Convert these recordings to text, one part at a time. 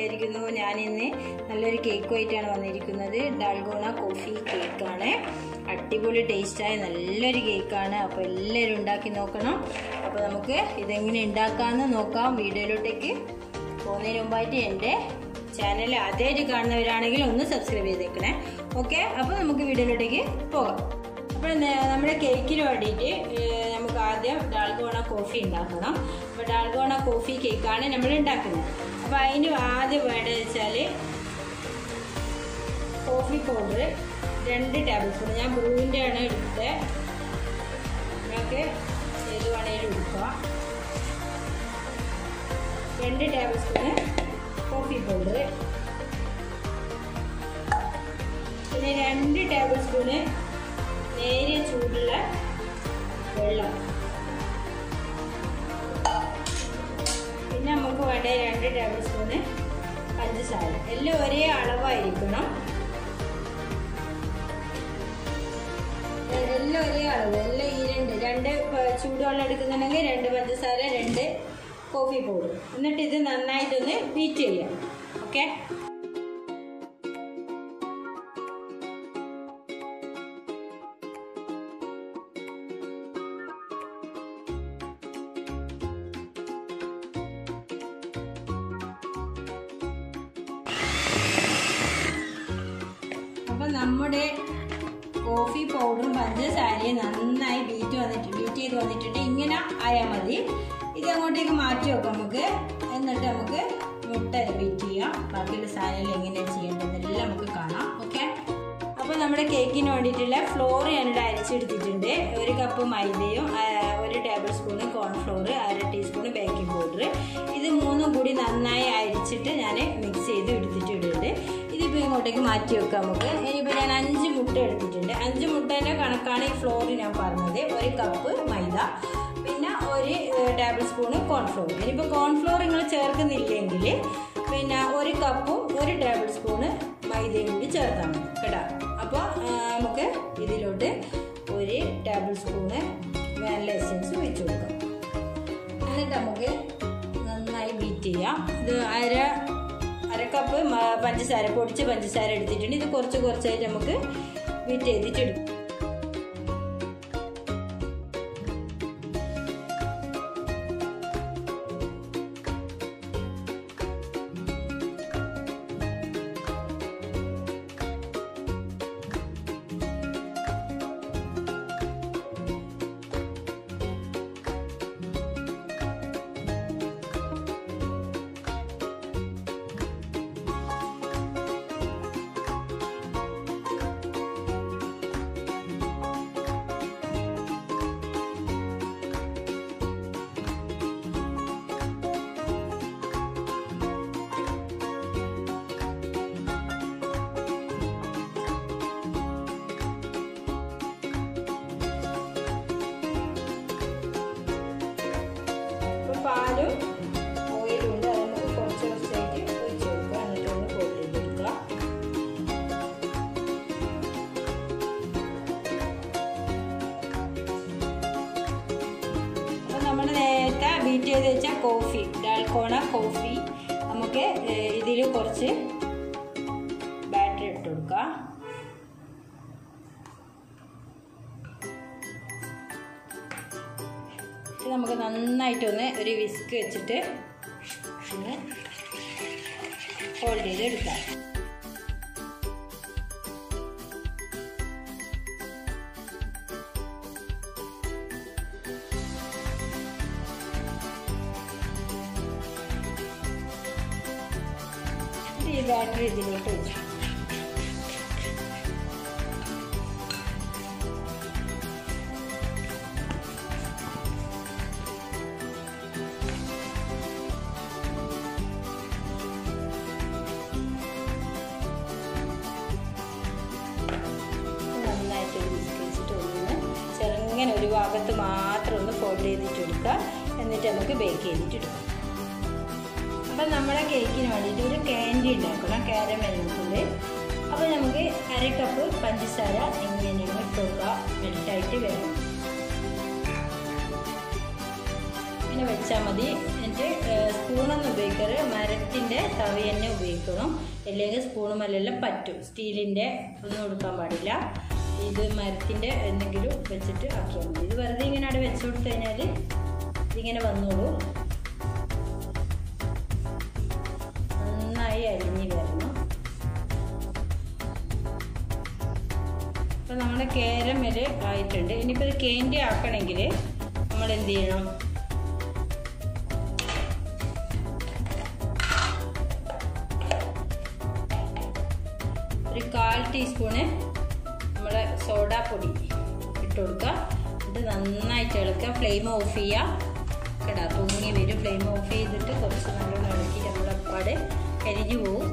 വിചാരിക്കുന്നു ഞാൻ ഇന്ന് നല്ലൊരു കേക്കുമായിട്ടാണ് വന്നിരിക്കുന്നത് ഡാൽഗോണ കോഫി കേക്കാണ് അടിപൊളി ടേസ്റ്റായ നല്ലൊരു കേക്കാണ് അപ്പോൾ എല്ലാവരും ഉണ്ടാക്കി നോക്കണം അപ്പോൾ നമുക്ക് ഇതെങ്ങനെ ഉണ്ടാക്കാമെന്ന് നോക്കാം വീഡിയോയിലോട്ടേക്ക് പോകുന്നതിന് മുമ്പായിട്ട് എൻ്റെ ചാനൽ ആദ്യമായിട്ട് കാണുന്നവരാണെങ്കിൽ ഒന്ന് സബ്സ്ക്രൈബ് ചെയ്തേക്കണേ ഓക്കെ അപ്പോൾ നമുക്ക് വീഡിയോയിലോട്ടേക്ക് പോകാം അപ്പോൾ നമ്മുടെ കേക്കിന് വേണ്ടിയിട്ട് ഏഹ്, നമുക്ക് ആദ്യം ഡാൽഗോണ കോഫി ഉണ്ടാക്കണം അപ്പോൾ ഡാൽഗോണ കോഫി കേക്കാണ് നമ്മൾ ഉണ്ടാക്കുന്നത് അപ്പോൾ അതിന് ആദ്യം വേണ്ടത് വെച്ചാൽ കോഫി പൗഡർ രണ്ട് ടേബിൾ സ്പൂൺ ഞാൻ ബ്രൂവിൻ്റെ ആണ് എടുത്തത് നിങ്ങൾക്ക് ഏത് വേണേലും എടുക്കാം രണ്ട് ടേബിൾ സ്പൂണ് കോഫി പൗഡർ പിന്നെ രണ്ട് ടേബിൾ സ്പൂണ് നേരിയ ചൂടുള്ള വെള്ളം പിന്നെ നമുക്ക് വേണ്ട രണ്ട് ടേബിൾ സ്പൂണ് പഞ്ചസാര എല്ലാം ഒരേ അളവായിരിക്കണം എല്ലാം ഒരേ അളവ് എല്ലാം ഈ രണ്ട് രണ്ട് പ- ചൂടുവെള്ളം എടുക്കുന്നുണ്ടെങ്കിൽ രണ്ട് പഞ്ചസാര രണ്ട് കോഫി പൗഡർ എന്നിട്ട് ഇത് നന്നായിട്ടൊന്ന് ബീറ്റ് ചെയ്യാം ഓക്കെ അപ്പൊ നമ്മുടെ കോഫി പൗഡറും പഞ്ചസാരയും നന്നായി ബീറ്റ് വന്നിട്ട് ബീറ്റ് ചെയ്ത് വന്നിട്ടുണ്ട് ഇങ്ങനെ ആയാൽ മതി ഇത് അങ്ങോട്ടേക്ക് മാറ്റി വെക്കാം നമുക്ക് എന്നിട്ട് നമുക്ക് മുട്ട ബീറ്റ് ചെയ്യാം ബാക്കിയുള്ള സാധനങ്ങൾ എങ്ങനെയാണ് ചെയ്യേണ്ടതെന്നെല്ലാം നമുക്ക് കാണാം ഓക്കെ അപ്പോൾ നമ്മുടെ കേക്കിന് വേണ്ടിയിട്ടുള്ള ഫ്ലോർ ഞാനിവിടെ അരിച്ചെടുത്തിട്ടുണ്ട് ഒരു കപ്പ് മൈദയും ആ, ഒരു ടേബിൾ സ്പൂണ് കോൺഫ്ലോർ അര ടീസ്പൂണ് ബേക്കിംഗ് പൗഡർ ഇത് മൂന്നും കൂടി നന്നായി അരിച്ചിട്ട് ഞാൻ മിക്സ് ചെയ്ത് എടുത്തിട്ടുണ്ട് ഇതിപ്പോൾ ഇങ്ങോട്ടേക്ക് മാറ്റി വെക്കാം നമുക്ക് ഇനിയിപ്പോൾ ഞാൻ അഞ്ച് മുട്ട എടുത്തിട്ടുണ്ട് അഞ്ച് മുട്ടേൻ്റെ കണക്കാണ് ഈ ഫ്ലോർ ഞാൻ പറഞ്ഞത് ഒരു കപ്പ് മൈദ പിന്നെ ഒരു ടേബിൾ സ്പൂണ് കോൺഫ്ലോർ ഇനിയിപ്പോൾ കോൺഫ്ലോർ നിങ്ങൾ ചേർക്കുന്നില്ലെങ്കിൽ പിന്നെ ഒരു കപ്പും ഒരു ടേബിൾ സ്പൂണ് മൈദയും കൂടി ചേർത്താൽ മതി കേട്ടോ അപ്പോൾ നമുക്ക് ഇതിലോട്ട് ഒരു ടേബിൾ സ്പൂണ് വാനില എസൻസ് ഒഴിച്ച് കൊടുക്കാം എന്നിട്ട് നമുക്ക് നന്നായി ബീറ്റ് ചെയ്യാം ഇത് അര അര കപ്പ് മ- പഞ്ചസാര പൊടിച്ച പഞ്ചസാര എടുത്തിട്ടുണ്ട് ഇത് കുറച്ച് കുറച്ചായിട്ട് നമുക്ക് ബീറ്റ് ചെയ്തിട്ട് എടുക്കാം ഇപ്പോൾ പാലും ഓയിലും ഉണ്ട് അത് നമുക്ക് കുറച്ച് കുറച്ചായിട്ട് ഒഴിച്ച് കൊടുക്കുക എന്നിട്ട് ഒന്ന് കോട്ട് ചെയ്തെടുക്കുക അപ്പോൾ നമ്മൾ നേരത്തെ ബീറ്റ് ചെയ്ത് വെച്ച കോഫി ഡാൽക്കോണ കോഫി നമുക്ക് ഇതിൽ കുറച്ച് ബാറ്ററി ഇട്ട് കൊടുക്കുക ഇത് നമുക്ക് നന്നായിട്ടൊന്ന് ഒരു വിസ്ക് വെച്ചിട്ട് ഒന്ന് ഹോൾഡ് ചെയ്ത് എടുക്കാം ഇത് ഈ ബാറ്ററി ഇതിലോട്ട് വെച്ചു നന്നായിട്ട് വിസ്ക് വെച്ചിട്ട് ഒന്ന് ചെറുങ്ങനെ ഒരു ഭാഗത്ത് മാത്രം ഒന്ന് ഫോൾഡ് ചെയ്തിട്ട് എടുക്കുക എന്നിട്ട് നമുക്ക് ബേക്ക് ചെയ്തിട്ട് എടുക്കാം അപ്പം നമ്മുടെ കേക്കിന് വേണ്ടിയിട്ട് ഒരു ക്യാൻഡി ഉണ്ടാക്കണം കാരമൽ കൊണ്ട് അപ്പോൾ നമുക്ക് അര കപ്പ് പഞ്ചസാര ഇങ്ങനെ ഇട്ട് കൊടുക്കുക മെൽറ്റായിട്ട് വേണം ഇങ്ങനെ വെച്ചാൽ മതി എന്നിട്ട് വേണ്ടിയിട്ട് സ്പൂണൊന്നും ഉപയോഗിക്കരുത് മരത്തിൻ്റെ തവി തന്നെ ഉപയോഗിക്കണം അല്ലെങ്കിൽ സ്പൂണുമല്ലെല്ലാം പറ്റും സ്റ്റീലിൻ്റെ ഒന്നും എടുക്കാൻ പാടില്ല ഇത് മരത്തിൻ്റെ എന്തെങ്കിലും വെച്ചിട്ട് ആക്കിയാൽ മതി ഇത് വെറുതെ ഇങ്ങനെ അവിടെ വെച്ച് കൊടുത്തു കഴിഞ്ഞാൽ ഇതിങ്ങനെ വന്നോളൂ നന്നായി അരിഞ്ഞ് വരണം അപ്പോൾ നമ്മുടെ കേരമൽ ആയിട്ടുണ്ട് ഇനിയിപ്പോൾ ഇത് കേൻഡി ആക്കണമെങ്കിൽ നമ്മൾ എന്ത് ചെയ്യണം ഒരു കാൽ ടീസ്പൂണ് നമ്മുടെ സോഡാപ്പൊടി ഇട്ട് കൊടുക്കുക എന്നിട്ട് നന്നായിട്ട് ഇളക്കുക ഫ്ലെയിം ഓഫ് ചെയ്യുക കേട്ടോ പൊങ്ങി വരും ഫ്ലെയിം ഓഫ് ചെയ്തിട്ട് കുറച്ച് നല്ലോണം ഇളക്കി നമ്മുടെ അപ്പാട് കരിഞ്ഞു പോവും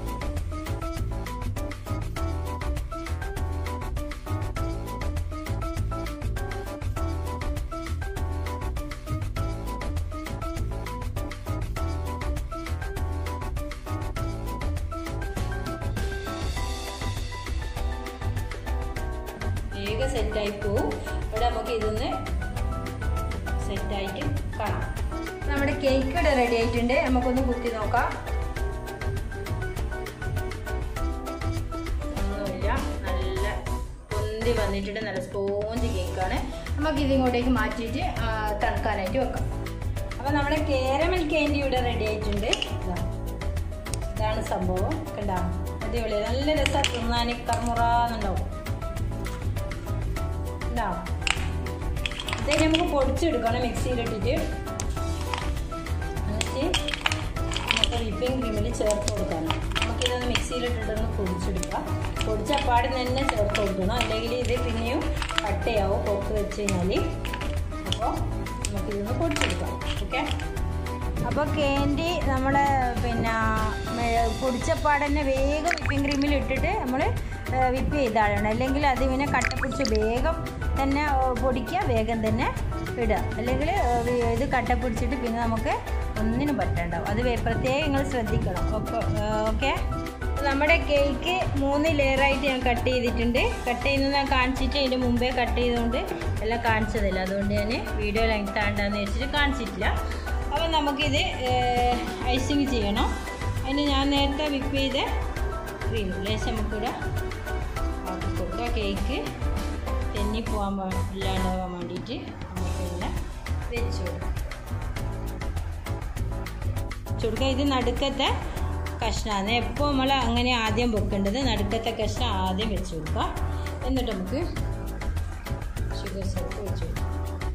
വേഗം സെറ്റായി പോവും ഇവിടെ നമുക്ക് ഇതൊന്ന് സെറ്റായിട്ട് കാണാം നമ്മുടെ കേക്ക് ഇവിടെ റെഡി ആയിട്ടുണ്ട് നമുക്കൊന്ന് കുത്തി നോക്കാം ഒന്നുമില്ല നല്ല പൊന്തി വന്നിട്ടുണ്ട് നല്ല സ്പോഞ്ച് കേക്കാണ് നമുക്ക് ഇതിങ്ങോട്ടേക്ക് മാറ്റിയിട്ട് ആ, തണുക്കാനായിട്ട് വെക്കാം അപ്പോൾ നമ്മുടെ കേരമൽ കേൻഡി ഇവിടെ റെഡി ആയിട്ടുണ്ട് ഇതാ ഇതാണ് സംഭവം കണ്ടോ അടിപൊളി നല്ല രസം തിന്നാൻ കർമുറാന്നുണ്ടാവും ഉണ്ടാവും ഇത് നമുക്ക് പൊടിച്ചെടുക്കണം മിക്സിയിലിട്ടിട്ട് എന്നിട്ട് നമുക്ക് വിപ്പിംഗ് ക്രീമിൽ ചേർത്ത് കൊടുക്കണം നമുക്കിതൊന്ന് മിക്സിയിലിട്ടിട്ടൊന്ന് പൊടിച്ചെടുക്കാം പൊടിച്ചപ്പാട് തന്നെ ചേർത്ത് കൊടുക്കണം അല്ലെങ്കിൽ ഇത് പിന്നെയും കട്ടയാവും പുറത്ത് വെച്ച് കഴിഞ്ഞാൽ അപ്പോൾ നമുക്കിതൊന്ന് പൊടിച്ചെടുക്കാം ഓക്കെ അപ്പോൾ കേൻഡി നമ്മൾ പിന്നെ മെ- പൊടിച്ചപ്പാട് തന്നെ വേഗം വിപ്പിംഗ് ക്രീമിൽ ഇട്ടിട്ട് നമ്മൾ വിപ്പ് ചെയ്താളണം അല്ലെങ്കിൽ അത് ഇങ്ങനെ കട്ട പിടിച്ച് വേഗം തന്നെ ഏ, പൊടിക്കുക വേഗം തന്നെ ഇടുക അല്ലെങ്കിൽ ഇത് കട്ട പിടിച്ചിട്ട് പിന്നെ നമുക്ക് ഒന്നിനും പറ്റണ്ടാവും അത് വേ- പ്രത്യേകം നിങ്ങൾ ശ്രദ്ധിക്കണം ഓക്കെ ഓക്കെ നമ്മുടെ കേക്ക് മൂന്ന് ലെയറായിട്ട് ഞാൻ കട്ട് ചെയ്തിട്ടുണ്ട് കട്ട് ചെയ്യുന്നത് ഞാൻ കാണിച്ചിട്ട് അതിൻ്റെ മുമ്പേ കട്ട് ചെയ്തുകൊണ്ട് എല്ലാം കാണിച്ചതല്ല അതുകൊണ്ട് ഞാൻ വീഡിയോ ലെങ്ത് ആണ്ടാന്ന് വെച്ചിട്ട് കാണിച്ചിട്ടില്ല അപ്പോൾ നമുക്കിത് ഐസിങ് ചെയ്യണം അതിന് ഞാൻ നേരത്തെ വിപ്പ് ചെയ്ത ക്രീം ലേശം നമുക്കിവിടെ ആക്കി കൊടുക്കുക കേക്ക് തെന്നി പോകാൻ പാ ഇല്ലാണ്ടാവാൻ വേണ്ടിയിട്ട് നമുക്കിവിടെ വെച്ച് കൊടുക്കാം വെച്ച് കൊടുക്കുക ഇത് നടുക്കത്തെ കഷ്ണമാണ് എപ്പോൾ നമ്മൾ അങ്ങനെ ആദ്യം വെക്കേണ്ടത് നടുക്കത്തെ കഷ്ണം ആദ്യം വെച്ച് കൊടുക്കുക എന്നിട്ട് നമുക്ക് ഷുഗർ സിറപ്പ് വെച്ച് കൊടുക്കാം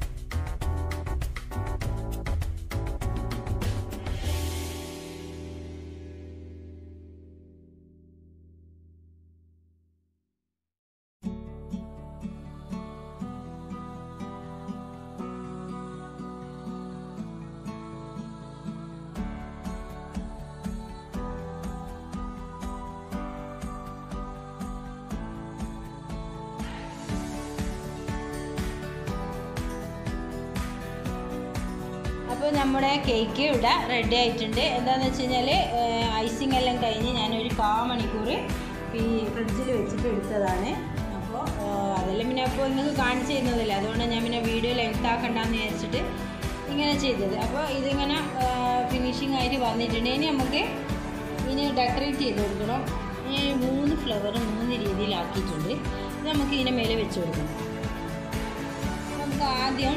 അപ്പോൾ നമ്മുടെ കേക്ക് ഇവിടെ റെഡി ആയിട്ടുണ്ട് എന്താണെന്ന് വെച്ച് കഴിഞ്ഞാൽ ഐസിങ് എല്ലാം കഴിഞ്ഞ് ഞാനൊരു കാ മണിക്കൂർ ഈ ഫ്രിഡ്ജിൽ വെച്ചിട്ട് എടുത്തതാണ് അപ്പോൾ അതെല്ലാം പിന്നെ അപ്പോൾ നിങ്ങൾക്ക് കാണിച്ചു തരുന്നതല്ലേ അതുകൊണ്ട് ഞാൻ പിന്നെ വീഡിയോ ലെങ്ത് ആക്കണ്ടെന്ന് വിചാരിച്ചിട്ട് ഇങ്ങനെ ചെയ്തത് അപ്പോൾ ഇതിങ്ങനെ ഫിനിഷിംഗ് ആയിട്ട് വന്നിട്ടുണ്ട് ഇനി നമുക്ക് ഇനി ഡെക്കറേറ്റ് ചെയ്ത് കൊടുക്കണം ഇനി മൂന്ന് ഫ്ലവർ മൂന്ന് രീതിയിലാക്കിയിട്ടുണ്ട് ഇത് നമുക്ക് ഇതിൻ്റെ മേലെ വെച്ച് കൊടുക്കണം നമുക്ക് ആദ്യം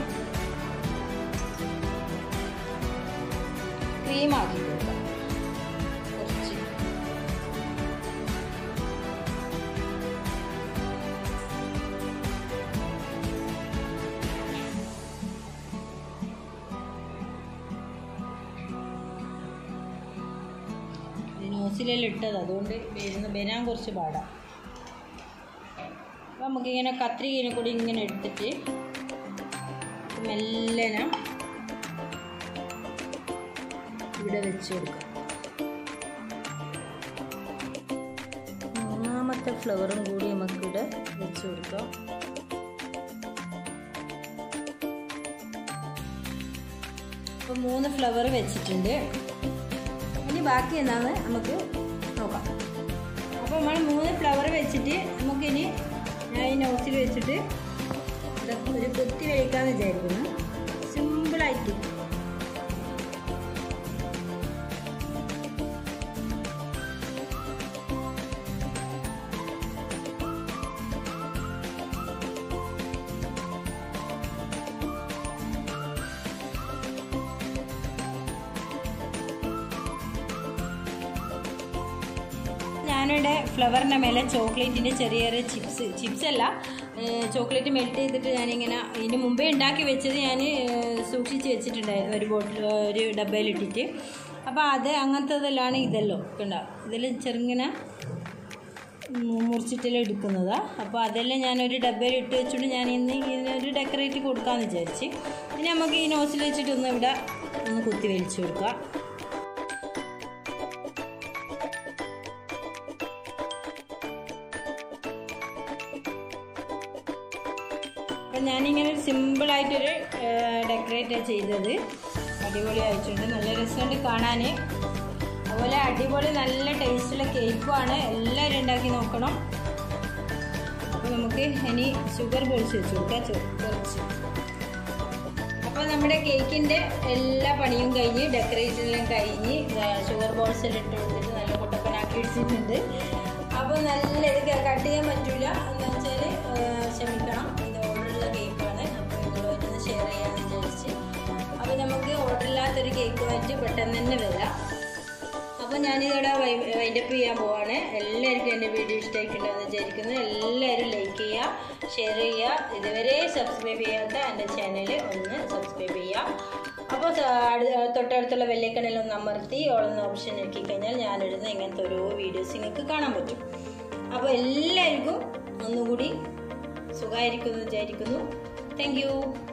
ക്രീം ആക്കി കൊടുക്കാം കുറച്ച് നോസിലെല്ലാം ഇട്ടത് അതുകൊണ്ട് വരുന്ന വരാൻ കുറച്ച് പാടാം അപ്പോൾ നമുക്കിങ്ങനെ കത്രികനെ കൂടി ഇങ്ങനെ എടുത്തിട്ട് മെല്ലനെ ഇവിടെ വെച്ച് കൊടുക്കാം മൂന്നാമത്തെ ഫ്ലവറും കൂടി നമുക്കിവിടെ വെച്ച് കൊടുക്കാം അപ്പോൾ മൂന്ന് ഫ്ലവർ വെച്ചിട്ടുണ്ട് ഇനി ബാക്കി എന്താണെന്ന് നമുക്ക് നോക്കാം അപ്പോൾ നമ്മൾ മൂന്ന് ഫ്ലവർ വെച്ചിട്ട് നമുക്കിനി ഞാൻ ഈ നോസിൽ വെച്ചിട്ട് ഇതൊക്കെ ഒരു കുത്തി വയ്ക്കാമെന്ന് വിചാരിക്കുന്നു സിമ്പിളായിട്ട് ഞാനിവിടെ ഫ്ലവറിൻ്റെ മേലെ ചോക്ലേറ്റിൻ്റെ ചെറിയ ചെറിയ ചിപ്സ് ചിപ്സ് അല്ല ചോക്ലേറ്റ് മെൽറ്റ് ചെയ്തിട്ട് ഞാനിങ്ങനെ ഇതിന് മുമ്പേ ഉണ്ടാക്കി വെച്ചത് ഞാൻ സൂക്ഷിച്ച് വെച്ചിട്ടുണ്ടായിരുന്നു ഒരു ബോട്ടിൽ ഒരു ഡബ്ബയിലിട്ടിട്ട് അപ്പോൾ അത് അങ്ങനത്തതെല്ലാം ഇതല്ലോ ഉണ്ടാവും ഇതിൽ ചെറുങ്ങനെ മുറിച്ചിട്ടെല്ലാം എടുക്കുന്നതാണ് അപ്പോൾ അതെല്ലാം ഞാനൊരു ഡബ്ബയിൽ ഇട്ട് വെച്ചുകൊണ്ട് ഞാൻ ഇന്ന് ഇതിനൊരു ഡെക്കറേറ്റ് കൊടുക്കാമെന്ന് വിചാരിച്ച് ഇനി നമുക്ക് ഈ നോസിൽ വെച്ചിട്ടൊന്ന് ഇവിടെ ഒന്ന് കുത്തി വലിച്ചു കൊടുക്കാം അപ്പം ഞാനിങ്ങനെ ഒരു സിമ്പിളായിട്ടൊരു ഡെക്കറേറ്റ് ചെയ്തത് അടിപൊളി ആയിട്ടുണ്ട് നല്ല രസമുണ്ട് കാണാൻ അതുപോലെ അടിപൊളി നല്ല ടേസ്റ്റുള്ള കേക്കുമാണ് എല്ലാവരും ഉണ്ടാക്കി നോക്കണം അപ്പോൾ നമുക്ക് ഇനി ഷുഗർ ബോൾസ് വെച്ച് കൊടുക്കാം ചോ- കുറച്ച് അപ്പോൾ നമ്മുടെ കേക്കിൻ്റെ എല്ലാ പണിയും കഴിഞ്ഞ് ഡെക്കറേഷൻ എല്ലാം കഴിഞ്ഞ് ഷുഗർ ബോൾസ് എല്ലാം ഇട്ട് കൊടുത്തിട്ട് നല്ല കുട്ടപ്പനാക്കി വെച്ചിട്ടുണ്ട് അപ്പോൾ നല്ല ഇത് കട്ട് ചെയ്യാൻ പറ്റില്ല എന്ന് വെച്ചാൽ ക്ഷമിക്കണം ഇത് ഓർഡറുള്ള കേക്കാണ് അപ്പോൾ നിങ്ങളുമായിട്ടൊന്ന് ഷെയർ ചെയ്യാമെന്ന് വിചാരിച്ച് അപ്പോൾ നമുക്ക് ഓർഡറില്ലാത്തൊരു കേക്കുമായിട്ട് പെട്ടെന്ന് തന്നെ വരാം അപ്പോൾ ഞാനിതോടെ വൈൻഡപ്പ് ചെയ്യാൻ പോവാണ് എല്ലാവർക്കും എൻ്റെ വീഡിയോ ഇഷ്ടമായിട്ടുണ്ടാവുമെന്ന് വിചാരിക്കുന്നു എല്ലാവരും ലൈക്ക് ചെയ്യുക ഷെയർ ചെയ്യുക ഇതുവരെ സബ്സ്ക്രൈബ് ചെയ്യാത്ത എൻ്റെ ചാനൽ ഒന്ന് സബ്സ്ക്രൈബ് ചെയ്യുക അപ്പോൾ തൊട്ടടുത്തുള്ള വെള്ളേക്കണിൽ ഒന്ന് അമർത്തി ഓളുന്ന ഓപ്ഷൻ നോക്കി കഴിഞ്ഞാൽ ഞാനിടുന്ന ഇങ്ങനത്തെ ഓരോ വീഡിയോസ് നിങ്ങൾക്ക് കാണാൻ പറ്റും അപ്പോൾ എല്ലാവർക്കും ഒന്നുകൂടി സുഖമായിരിക്കുമെന്ന് വിചാരിക്കുന്നു താങ്ക്